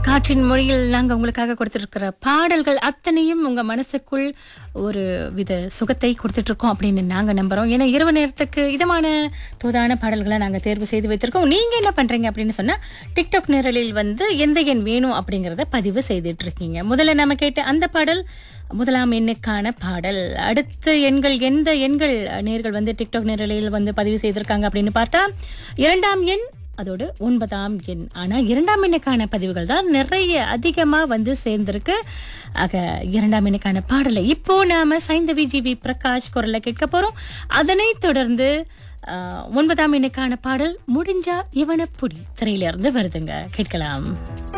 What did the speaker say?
காற்றின் மொழியில் நாங்க உங்களுக்காக கொடுத்துருக்கிற பாடல்கள் அத்தனையும் உங்க மனசுக்குள் ஒரு வித சுகத்தை கொடுத்துட்டு இருக்கோம் அப்படின்னு நாங்க நம்புறோம் ஏன்னா இரவு நேரத்துக்கு இதமான தோதான பாடல்களை நாங்க தேர்வு செய்து வைத்திருக்கோம் நீங்க என்ன பண்றீங்க அப்படின்னு சொன்னா டிக்டாக் நிரலில் வந்து எந்த எண் வேணும் அப்படிங்கறத பதிவு செய்துட்டு இருக்கீங்க முதல்ல நம்ம கேட்ட அந்த பாடல் முதலாம் எண்ணுக்கான பாடல் அடுத்த எண்கள் எந்த எண்கள் நேர்கள் வந்து டிக்டாக் நிரலில் வந்து பதிவு செய்திருக்காங்க அப்படின்னு பார்த்தா இரண்டாம் எண் அதோடு ஒன்பதாம் எண் ஆனா இரண்டாம் எண்ணுக்கான பதிவுகள் தான் நிறைய அதிகமா வந்து சேர்ந்திருக்கு ஆக இரண்டாம் எண்ணுக்கான பாடலை இப்போ நாம சைந்தவி ஜிவி பிரகாஷ் குரல்ல கேட்க போறோம் அதனைத் தொடர்ந்து ஆஹ், ஒன்பதாம் எண்ணுக்கான பாடல் முடிஞ்சா இவன புடி திரையில இருந்து வருதுங்க கேட்கலாம்